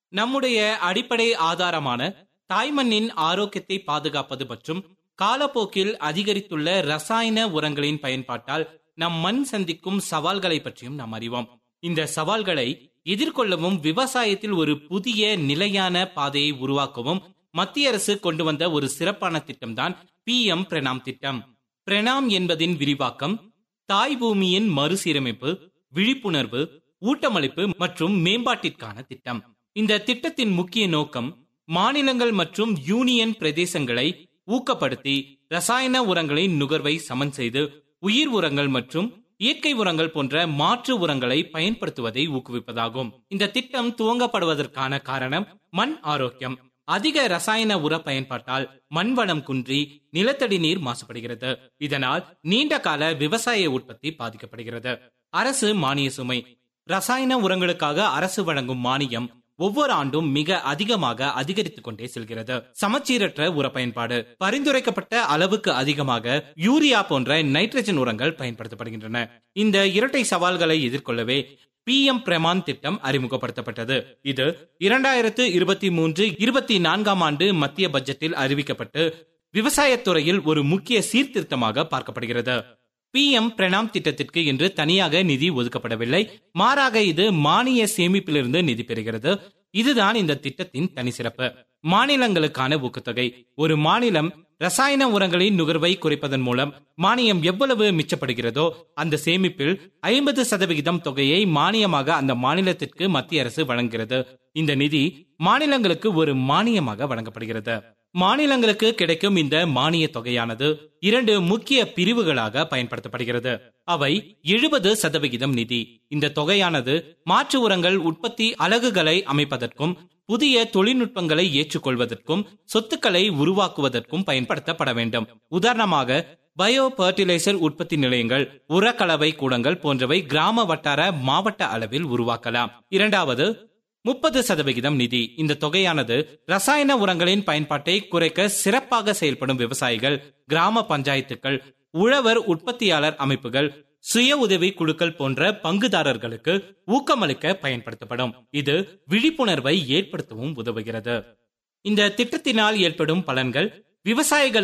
நம்முடைய அடிப்படை ஆதாரமான தாய்மண்ணின் ஆரோக்கியத்தை பாதுகாப்பது மற்றும் காலப்போக்கில் அதிகரித்துள்ள ரசாயன உரங்களின் பயன்பாட்டால் நம் மண் சந்திக்கும் சவால்களை பற்றியும் நாம் அறிவோம் இந்த சவால்களை எதிர்கொள்ளவும் விவசாயத்தில் ஒரு புதிய நிலையான பாதையை உருவாக்கவும் மத்திய அரசு கொண்டு வந்த ஒரு சிறப்பான திட்டம்தான் பி எம் பிரணாம் திட்டம் பிரணாம் என்பதின் விரிவாக்கம் தாய் பூமியின் மறுசீரமைப்பு விழிப்புணர்வு ஊட்டமளிப்பு மற்றும் மேம்பாட்டிற்கான திட்டம் இந்த திட்டத்தின் முக்கிய நோக்கம் மாநிலங்கள் மற்றும் யூனியன் பிரதேசங்களை ஊக்கப்படுத்தி ரசாயன உரங்களின் நுகர்வை சமன் செய்து உயிர் உரங்கள் மற்றும் இயற்கை உரங்கள் போன்ற மாற்று உரங்களை பயன்படுத்துவதை ஊக்குவிப்பதாகும் இந்த திட்டம் துவங்கப்படுவதற்கான காரணம் மண் ஆரோக்கியம் அதிக ரசாயன உர பயன்பாட்டால் மண் வளம் குன்றி நிலத்தடி நீர் மாசுபடுகிறது இதனால் நீண்ட கால விவசாய உற்பத்தி பாதிக்கப்படுகிறது அரசு மானிய சுமை ரசாயன உரங்களுக்காக அரசு வழங்கும் மானியம் ஒவ்வொரு ஆண்டும் மிக அதிகமாக அதிகரித்துக் கொண்டே செல்கிறது சமச்சீரற்ற உர பயன்பாடு பரிந்துரைக்கப்பட்ட அளவுக்கு அதிகமாக யூரியா போன்ற நைட்ரஜன் உரங்கள் பயன்படுத்தப்படுகின்றன இந்த இரட்டை சவால்களை எதிர்கொள்ளவே பி எம் பிரமான் திட்டம் அறிமுகப்படுத்தப்பட்டது இது இரண்டாயிரத்து இருபத்தி மூன்று இருபத்தி நான்காம் ஆண்டு மத்திய பட்ஜெட்டில் அறிவிக்கப்பட்டு விவசாயத்துறையில் ஒரு முக்கிய சீர்திருத்தமாக பார்க்கப்படுகிறது பி எம் பிரணாம் திட்டத்திற்கு என்று தனியாக நிதி ஒதுக்கப்படவில்லை மாறாக இது மானிய சேமிப்பிலிருந்து நிதி பெறுகிறது இதுதான் இந்த திட்டத்தின் தனி சிறப்பு மாநிலங்களுக்கான ஊக்கத்தொகை ஒரு மாநிலம் ரசாயன உரங்களின் நுகர்வை குறைப்பதன் மூலம் மானியம் எவ்வளவு மிச்சப்படுகிறதோ அந்த சேமிப்பில் ஐம்பது சதவிகிதம் தொகையை மானியமாக அந்த மாநிலத்திற்கு மத்திய அரசு வழங்குகிறது இந்த நிதி மாநிலங்களுக்கு ஒரு மானியமாக வழங்கப்படுகிறது மாநிலங்களுக்கு கிடைக்கும் இந்த மானிய தொகையானது இரண்டு முக்கிய பிரிவுகளாக பயன்படுத்தப்படுகிறது அவை எழுபது சதவிகிதம் நிதி இந்த தொகையானது மாற்று உரங்கள் உற்பத்தி அலகுகளை அமைப்பதற்கும் புதிய தொழில்நுட்பங்களை ஏற்றுக்கொள்வதற்கும் சொத்துக்களை உருவாக்குவதற்கும் பயன்படுத்தப்பட வேண்டும் உதாரணமாக பயோ பர்டிலைசர் உற்பத்தி நிலையங்கள் உரக்கலவை கூடங்கள் போன்றவை கிராம வட்டார மாவட்ட அளவில் உருவாக்கலாம் இரண்டாவது முப்பது சதவிகிதம் நிதி இந்த தொகையானது ரசாயன உரங்களின் பயன்பாட்டை குறைக்க சிறப்பாக செயல்படும் விவசாயிகள் கிராம பஞ்சாயத்துக்கள் உழவர் உற்பத்தியாளர் அமைப்புகள் சுய உதவி குழுக்கள் போன்ற பங்குதாரர்களுக்கு ஊக்கமளிக்க பயன்படுத்தப்படும் இது விழிப்புணர்வை ஏற்படுத்தவும் உதவுகிறது இந்த திட்டத்தினால் ஏற்படும் பலன்கள் விவசாயிகளுக்கு